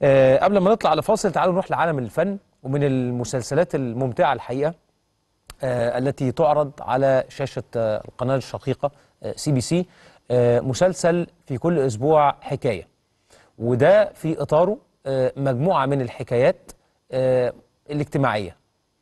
آه قبل ما نطلع لفاصل تعالوا نروح لعالم الفن ومن المسلسلات الممتعة الحقيقة آه التي تعرض على شاشة آه القناة الشقيقة آه سي بي سي آه مسلسل في كل أسبوع حكاية وده في إطاره آه مجموعة من الحكايات آه الاجتماعية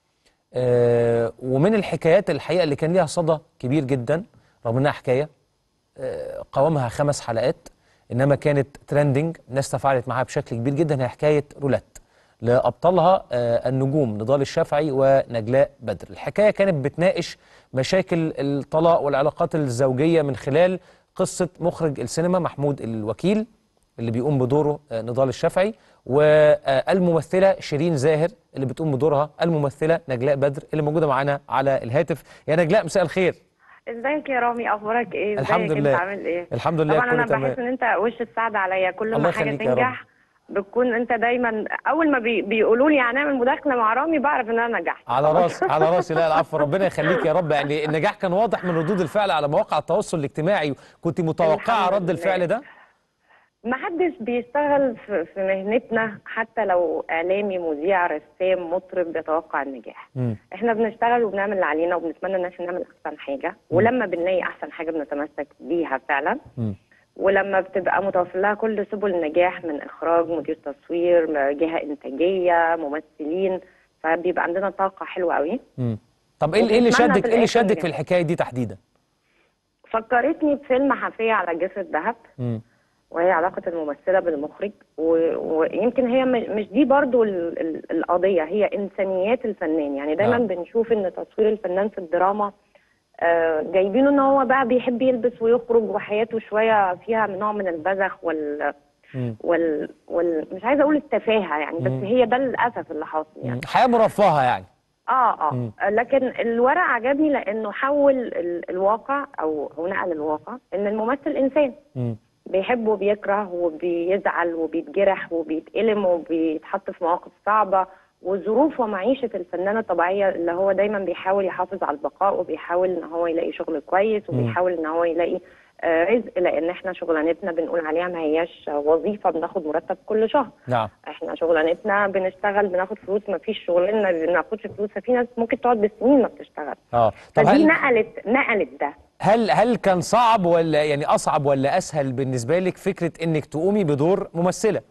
آه ومن الحكايات الحقيقة اللي كان ليها صدى كبير جدا رغم انها حكاية آه قوامها خمس حلقات انما كانت ترندنج الناس تفاعلت معاها بشكل كبير جدا هي حكاية رولات لأبطالها آه النجوم نضال الشافعي ونجلاء بدر الحكاية كانت بتناقش مشاكل الطلاق والعلاقات الزوجية من خلال قصة مخرج السينما محمود الوكيل اللي بيقوم بدوره آه نضال الشافعي والممثلة شيرين زاهر اللي بتقوم بدورها الممثلة نجلاء بدر اللي موجودة معانا على الهاتف يا نجلاء مساء الخير ازيك يا رامي اخبارك ايه الحمد ازيك لله. انت عامل ايه الحمد لله طبعا كله انا تمام. بحس ان انت وش السعد عليا كل الله ما حاجه يخليك يا رب. تنجح بتكون انت دايما اول ما بي بيقولوا لي هنعمل مداخله مع رامي بعرف ان انا نجحت على راسي على راسي لا العفو ربنا يخليك يا رب يعني النجاح كان واضح من ردود الفعل على مواقع التواصل الاجتماعي كنت متوقعة الحمد رد لله. الفعل ده ما حدش بيشتغل في في مهنتنا حتى لو اعلامي مذيع رسام مطرب بيتوقع النجاح مم. احنا بنشتغل وبنعمل اللي علينا وبنتمنى ان احنا نعمل احسن حاجه ولما بنلاقي احسن حاجه بنتمسك بيها فعلا مم. ولما بتبقى متوفر لها كل سبل النجاح من اخراج مدير تصوير جهه انتاجيه ممثلين فبيبقى عندنا طاقه حلوه قوي مم. طب ايه ايه اللي وبنتمنى شدك في ايه اللي الآخر شدك نجاح. في الحكاية دي تحديدا فكرتني بفيلم حفيه على جسر الذهب مم. وهي علاقه الممثله بالمخرج و- ويمكن هي م- مش دي برضو ال- ال- القضيه هي انسانيات الفنان يعني دايما نعم. بنشوف ان تصوير الفنان في الدراما آه، جايبينه ان هو بقى بيحب يلبس ويخرج وحياته شويه فيها نوع من البذخ وال مم. وال, وال... مش عايزه اقول التفاهه يعني بس مم. هي ده للاسف اللي حاصل يعني مم. حياة مرفهة يعني اه مم. اه لكن الورق عجبني لانه حول ال... الواقع او هو نقل الواقع ان الممثل انسان مم. بيحب وبيكره وبيزعل وبيتجرح وبيتألم وبيتحط في مواقف صعبة وظروف ومعيشة الفنان الطبيعية اللي هو دايما بيحاول يحافظ على البقاء وبيحاول ان هو يلاقي شغل كويس وبيحاول ان هو يلاقي آه، رزق لان احنا شغلانتنا بنقول عليها ما هياش وظيفة بناخد مرتب كل شهر نعم احنا شغلانتنا بنشتغل بناخد فلوس ما فيش شغلنا ما بناخدش فلوس ففي ناس ممكن تقعد بالسنين ما بتشتغل اه طب فدي هل نقلت نقلت ده هل هل كان صعب ولا يعني اصعب ولا اسهل بالنسبه لك فكره انك تقومي بدور ممثله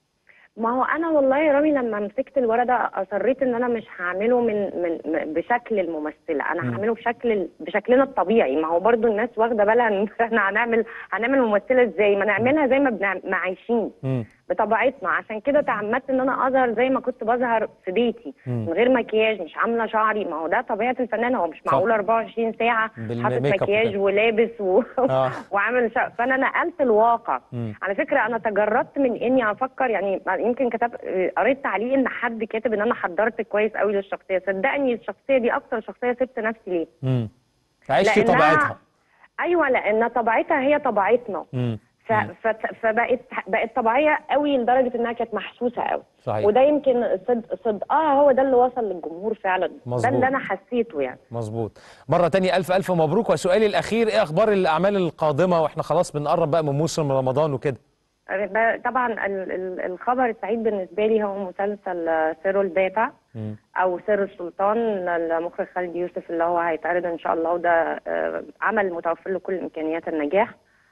ما هو انا والله يا رامي لما مسكت الورق ده اصريت ان انا مش هعمله من من م- بشكل الممثله انا هعمله بشكل بشكلنا الطبيعي ما هو برضو الناس واخده بالها ان احنا هنعمل هنعمل ممثله ازاي ما نعملها زي ما بنع- ما عايشين مم. بطبيعتنا عشان كده تعمدت ان انا اظهر زي ما كنت بظهر في بيتي مم. من غير مكياج مش عامله شعري ما هو ده طبيعه الفنان هو مش صح. معقول 24 ساعه بالميك حاطط اب مكياج وكده. ولابس و... آه. وعامل شعر فانا نقلت الواقع مم. على فكره انا تجردت من اني افكر يعني يمكن كتب قريت تعليق ان حد كاتب ان انا حضرت كويس قوي للشخصيه صدقني الشخصيه دي اكتر شخصيه سبت نفسي ليه مم. عشتي لأنها- طبيعتها ايوه لان طبيعتها هي طبيعتنا مم. ف... ف... فبقت بقت طبيعيه قوي لدرجه انها كانت محسوسه قوي صحيح. وده يمكن صدق صدقها هو ده اللي وصل للجمهور فعلا ده مظبوط. اللي انا حسيته يعني مظبوط مرة تانية ألف ألف مبروك وسؤالي الأخير إيه أخبار الأعمال القادمة وإحنا خلاص بنقرب بقى من موسم رمضان وكده ب- طبعا ال- ال- الخبر السعيد بالنسبه لي هو مسلسل آه، سر الباتع مم. او سر السلطان المخرج خالد يوسف اللي هو هيتعرض ان شاء الله وده آه، عمل متوفر له كل امكانيات النجاح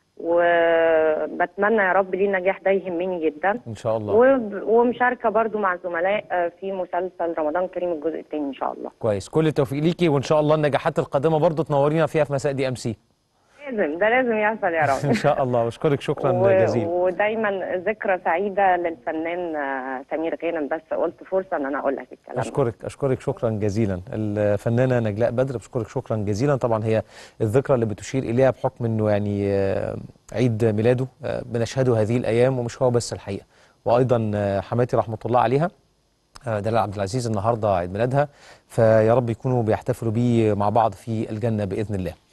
وبتمنى يا رب ليه النجاح ده يهمني جدا إن شاء الله وب- ومشاركه برضو مع الزملاء آه، في مسلسل رمضان كريم الجزء الثاني ان شاء الله كويس كل التوفيق ليكي وإن شاء الله النجاحات القادمة برضو تنورينا فيها في مساء دي أم سي لازم ده لازم يحصل يا إن رامي شاء الله وأشكرك شكرا و- جزيلا ودايما ذكرى سعيده للفنان آه، سمير غانم بس قلت فرصه ان انا اقول لك الكلام ده. أشكرك أشكرك شكرا جزيلا الفنانة نجلاء بدر بشكرك شكرا جزيلا طبعا هي الذكرى اللي بتشير إليها بحكم إنه يعني آه، عيد ميلاده آه، بنشهده هذه الأيام ومش هو بس الحقيقة وأيضا آه، حماتي رحمة الله عليها آه، دلال عبد العزيز النهارده عيد ميلادها فيا رب يكونوا بيحتفلوا بيه مع بعض في الجنة بإذن الله